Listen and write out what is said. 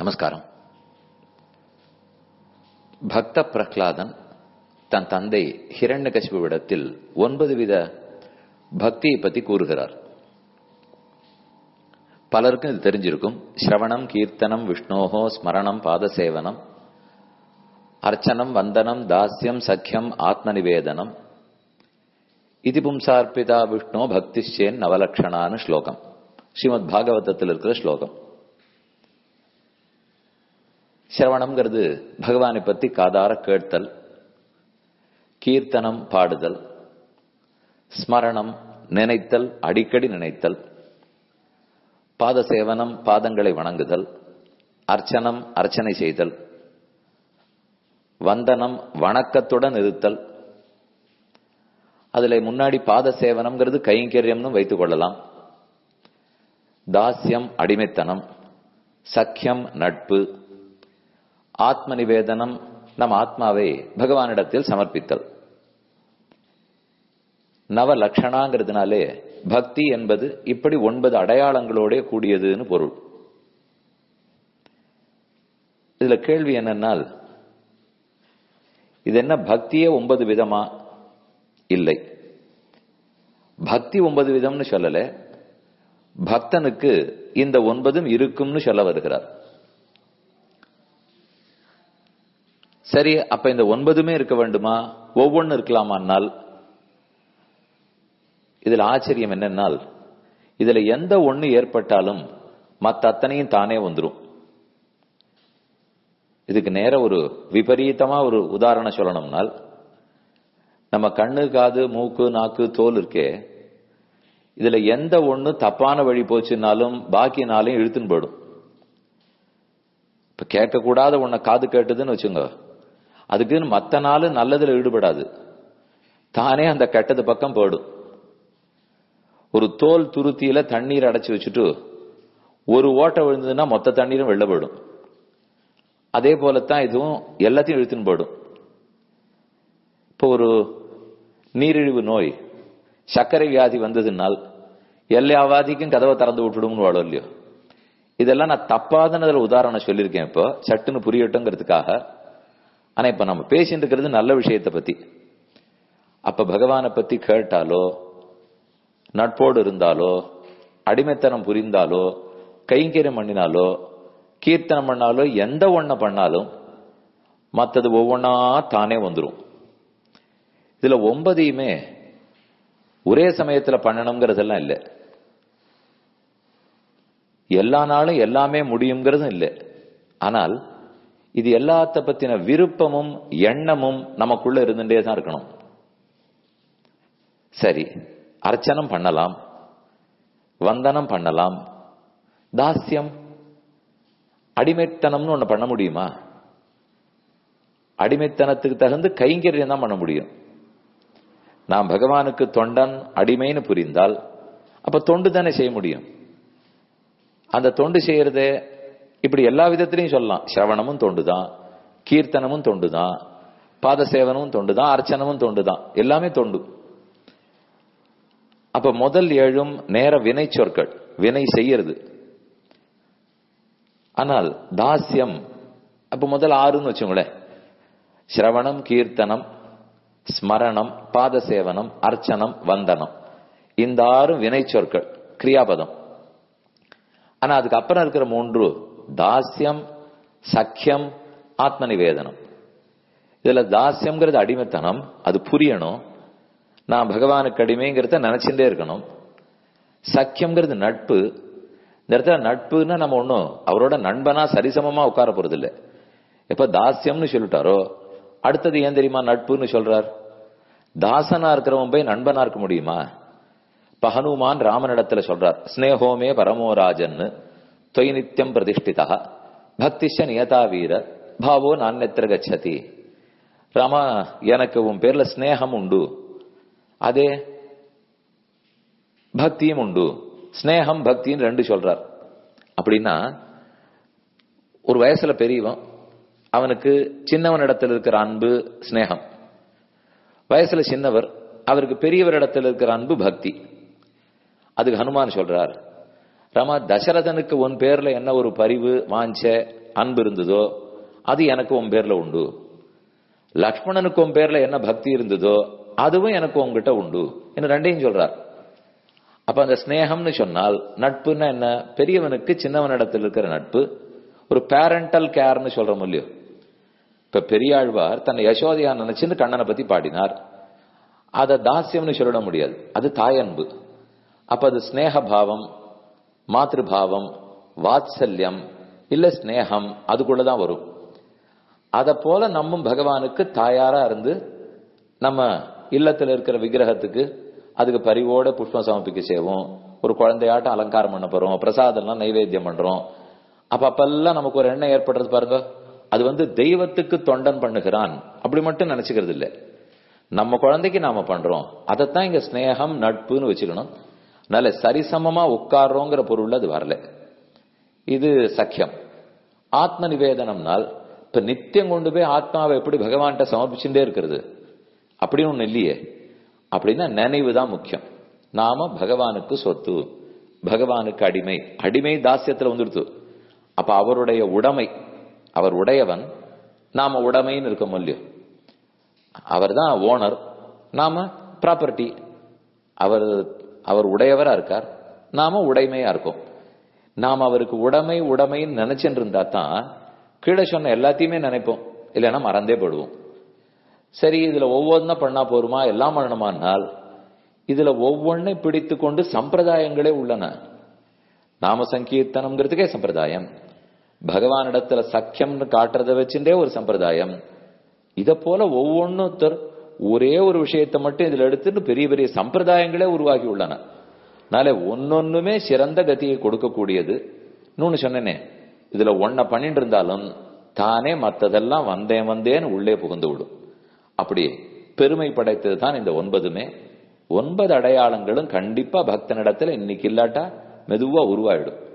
நமஸ்காரம் பக்த பிரஹ்லாதன் தன் தந்தை ஹிரண்யகசிபுவிடத்தில் ஒன்பது வித பக்தியை பத்தி கூறுகிறார் பலருக்கும் இது தெரிஞ்சிருக்கும் ஸ்ரவணம் கீர்த்தனம் விஷ்ணோஹோ ஸ்மரணம் பாதசேவனம் அர்ச்சனம் வந்தனம் தாஸ்யம் சக்கியம் ஆத்ம நிவேதனம் இது பும்சார்பிதா விஷ்ணோ பக்திஷேன் நவலக்ஷணான்னு ஸ்லோகம் ஸ்ரீமத் பாகவதத்தில் இருக்கிற ஸ்லோகம் சிரவணம்ங்கிறது பகவானை பத்தி காதார கேட்டல் கீர்த்தனம் பாடுதல் ஸ்மரணம் நினைத்தல் அடிக்கடி நினைத்தல் பாத சேவனம் பாதங்களை வணங்குதல் அர்ச்சனம் அர்ச்சனை செய்தல் வந்தனம் வணக்கத்துடன் இருத்தல் அதுல முன்னாடி பாத சேவனம்ங்கிறது கைங்கரியம்னு வைத்துக் கொள்ளலாம் தாஸ்யம் அடிமைத்தனம் சக்கியம் நட்பு ஆத்ம நிவேதனம் நம் ஆத்மாவை பகவானிடத்தில் சமர்ப்பித்தல் நவ லட்சணாங்கிறதுனாலே பக்தி என்பது இப்படி ஒன்பது அடையாளங்களோட கூடியதுன்னு பொருள் இதுல கேள்வி என்னன்னால் இது என்ன பக்தியே ஒன்பது விதமா இல்லை பக்தி ஒன்பது விதம்னு சொல்லல பக்தனுக்கு இந்த ஒன்பதும் இருக்கும்னு சொல்ல வருகிறார் சரி அப்ப இந்த ஒன்பதுமே இருக்க வேண்டுமா ஒவ்வொன்னு இருக்கலாமான்னால் இதுல ஆச்சரியம் என்னன்னால் இதுல எந்த ஒண்ணு ஏற்பட்டாலும் மத்த அத்தனையும் தானே வந்துடும் இதுக்கு நேர ஒரு விபரீதமா ஒரு உதாரணம் சொல்லணும்னால் நம்ம கண்ணு காது மூக்கு நாக்கு தோல் இருக்கே இதுல எந்த ஒண்ணு தப்பான வழி போச்சுனாலும் பாக்கி நாளையும் இழுத்துன்னு போயிடும் இப்ப கேட்கக்கூடாத ஒன்ன காது கேட்டதுன்னு வச்சுங்க அதுக்குன்னு மத்த நாள் நல்லதுல ஈடுபடாது தானே அந்த கெட்டது பக்கம் போயிடும் ஒரு தோல் துருத்தியில தண்ணீர் அடைச்சு வச்சுட்டு ஒரு ஓட்டை விழுந்ததுன்னா மொத்த தண்ணீரும் வெளில போயிடும் அதே போலத்தான் இதுவும் எல்லாத்தையும் இழுத்துன்னு போயிடும் இப்போ ஒரு நீரிழிவு நோய் சர்க்கரை வியாதி வந்ததுனால் எல்லா வியாதிக்கும் கதவை திறந்து விட்டுடும்னு வாழும் இல்லையோ இதெல்லாம் நான் தப்பாதனதுல உதாரணம் சொல்லியிருக்கேன் இப்போ சட்டுன்னு புரியட்டுங்கிறதுக்காக ஆனா இப்ப நம்ம பேசிட்டு இருக்கிறது நல்ல விஷயத்தை பத்தி அப்ப பகவானை பத்தி கேட்டாலோ நட்போடு இருந்தாலோ அடிமைத்தனம் புரிந்தாலோ கைங்கரியம் பண்ணினாலோ கீர்த்தனம் பண்ணாலோ எந்த ஒண்ண பண்ணாலும் மற்றது ஒவ்வொன்னா தானே வந்துடும் இதுல ஒன்பதையுமே ஒரே சமயத்துல பண்ணணுங்கிறதெல்லாம் இல்லை எல்லா நாளும் எல்லாமே முடியுங்கிறதும் இல்லை ஆனால் இது எல்லாத்த பத்தின விருப்பமும் எண்ணமும் நமக்குள்ள இருந்துட்டே தான் இருக்கணும் சரி அர்ச்சனம் பண்ணலாம் வந்தனம் பண்ணலாம் தாஸ்யம் அடிமைத்தனம்னு ஒண்ணு பண்ண முடியுமா அடிமைத்தனத்துக்கு தகுந்து கைங்கரியம் தான் பண்ண முடியும் நான் பகவானுக்கு தொண்டன் அடிமைன்னு புரிந்தால் அப்ப தொண்டு தானே செய்ய முடியும் அந்த தொண்டு செய்யறதே இப்படி எல்லா விதத்திலையும் சொல்லலாம் சிரவணமும் தொண்டு தான் கீர்த்தனமும் தொண்டு தான் பாதசேவனமும் தொண்டு தான் அர்ச்சனமும் தொண்டு தான் எல்லாமே தொண்டு அப்ப முதல் ஏழும் நேர வினை சொற்கள் வினை செய்யறது ஆனால் தாஸ்யம் அப்ப முதல் ஆறுன்னு வச்சுங்களேன் சிரவணம் கீர்த்தனம் ஸ்மரணம் பாதசேவனம் அர்ச்சனம் வந்தனம் இந்த ஆறும் வினை சொற்கள் கிரியாபதம் ஆனா அதுக்கு அப்புறம் இருக்கிற மூன்று தாஸ்யம் சக்கியம் ஆத்ம நிவேதனம் இதுல தாஸ்யம்ங்கிறது அடிமைத்தனம் அது புரியணும் நான் பகவானுக்கு அடிமைங்கிறத நினைச்சுட்டே இருக்கணும் சக்கியம்ங்கிறது நட்பு இந்த இடத்துல நட்புன்னா நம்ம ஒன்றும் அவரோட நண்பனா சரிசமமா உட்கார போறது இல்லை எப்ப தாஸ்யம்னு சொல்லிட்டாரோ அடுத்தது ஏன் தெரியுமா நட்புன்னு சொல்றார் தாசனா இருக்கிறவன் போய் நண்பனா இருக்க முடியுமா இப்ப ஹனுமான் ராமனிடத்துல சொல்றார் ஸ்னேகோமே பரமோராஜன் தொய் நித்தியம் பிரதிஷ்டிதா பக்திஷ நியதா வீர பாவோ நான்யத்திர கச்சதி ராமா எனக்கு உன் பேர்ல ஸ்னேகம் உண்டு அதே பக்தியும் உண்டு ஸ்னேகம் பக்தின்னு ரெண்டு சொல்றார் அப்படின்னா ஒரு வயசுல பெரியவன் அவனுக்கு சின்னவன் இடத்துல இருக்கிற அன்பு ஸ்னேகம் வயசுல சின்னவர் அவருக்கு பெரியவர் இடத்துல இருக்கிற அன்பு பக்தி அதுக்கு ஹனுமான் சொல்றார் ராமா தசரதனுக்கு உன் பேர்ல என்ன ஒரு பரிவு வாஞ்ச அன்பு இருந்ததோ அது எனக்கு உன் பேர்ல உண்டு லக்ஷ்மணனுக்கு உன் பேர்ல என்ன பக்தி இருந்ததோ அதுவும் எனக்கு உங்ககிட்ட உண்டு என்ன ரெண்டையும் சொல்றார் அப்ப அந்த ஸ்னேகம்னு சொன்னால் நட்புன்னா என்ன பெரியவனுக்கு சின்னவனிடத்தில் இருக்கிற நட்பு ஒரு பேரண்டல் கேர்னு சொல்றோம் இல்லையோ இப்ப பெரியாழ்வார் தன்னை யசோதையா நினைச்சுன்னு கண்ணனை பத்தி பாடினார் அதை தாசியம்னு சொல்லிட முடியாது அது தாயன்பு அப்ப அது ஸ்னேக பாவம் மாத்ருபாவம் வாத்சல்யம் இல்ல ஸ்னேகம் அதுக்குள்ளதான் வரும் அத போல நம்மும் பகவானுக்கு தாயாரா இருந்து நம்ம இல்லத்துல இருக்கிற விக்கிரகத்துக்கு அதுக்கு பரிவோட புஷ்பம் சமர்ப்பிக்க செய்வோம் ஒரு குழந்தையாட்டம் அலங்காரம் பண்ண போறோம் பிரசாதம்லாம் நைவேத்தியம் பண்றோம் அப்ப அப்பெல்லாம் நமக்கு ஒரு எண்ணம் ஏற்படுறது பாருங்க அது வந்து தெய்வத்துக்கு தொண்டன் பண்ணுகிறான் அப்படி மட்டும் நினைச்சுக்கிறது இல்லை நம்ம குழந்தைக்கு நாம பண்றோம் அதைத்தான் இங்க ஸ்னேகம் நட்புன்னு வச்சுக்கணும் நல்ல சரிசமமா உட்கார்றோங்கிற பொருள் அது வரல இது சக்கியம் ஆத்ம நிவேதனம்னால் இப்ப நித்தியம் கொண்டு போய் ஆத்மாவை எப்படி பகவான்கிட்ட சமர்ப்பிச்சுட்டே இருக்கிறது அப்படின்னு ஒண்ணு இல்லையே அப்படின்னா நினைவு தான் முக்கியம் நாம பகவானுக்கு சொத்து பகவானுக்கு அடிமை அடிமை தாசியத்துல வந்துடுத்து அப்ப அவருடைய உடைமை அவர் உடையவன் நாம உடைமைன்னு இருக்க முடியும் அவர் தான் ஓனர் நாம ப்ராப்பர்ட்டி அவர் அவர் உடையவரா இருக்கார் நாம உடைமையா இருக்கோம் நாம் அவருக்கு உடைமை உடைமைன்னு நினைச்சுட்டு இருந்தா தான் கீழே சொன்ன எல்லாத்தையுமே நினைப்போம் இல்லைன்னா மறந்தே போடுவோம் சரி இதுல ஒவ்வொன்றா பண்ணா போருமா எல்லாம் பண்ணணுமானால் இதுல ஒவ்வொன்றை பிடித்து கொண்டு சம்பிரதாயங்களே உள்ளன நாம சங்கீர்த்தனம்ங்கிறதுக்கே சம்பிரதாயம் பகவானிடத்துல சக்கியம்னு காட்டுறதை வச்சுட்டே ஒரு சம்பிரதாயம் இத போல ஒவ்வொன்னுத்தர் ஒரே ஒரு விஷயத்தை மட்டும் இதுல எடுத்துட்டு பெரிய பெரிய சம்பிரதாயங்களே உருவாகி உள்ளன அதனால ஒன்னொன்னுமே சிறந்த கதியை கொடுக்கக்கூடியது இன்னொன்னு சொன்னேனே இதுல ஒன்ன பண்ணிட்டு இருந்தாலும் தானே மத்ததெல்லாம் வந்தேன் வந்தேன்னு உள்ளே புகுந்து விடும் அப்படி பெருமை படைத்தது தான் இந்த ஒன்பதுமே ஒன்பது அடையாளங்களும் கண்டிப்பா பக்தனிடத்துல இன்னைக்கு இல்லாட்டா மெதுவா உருவாயிடும்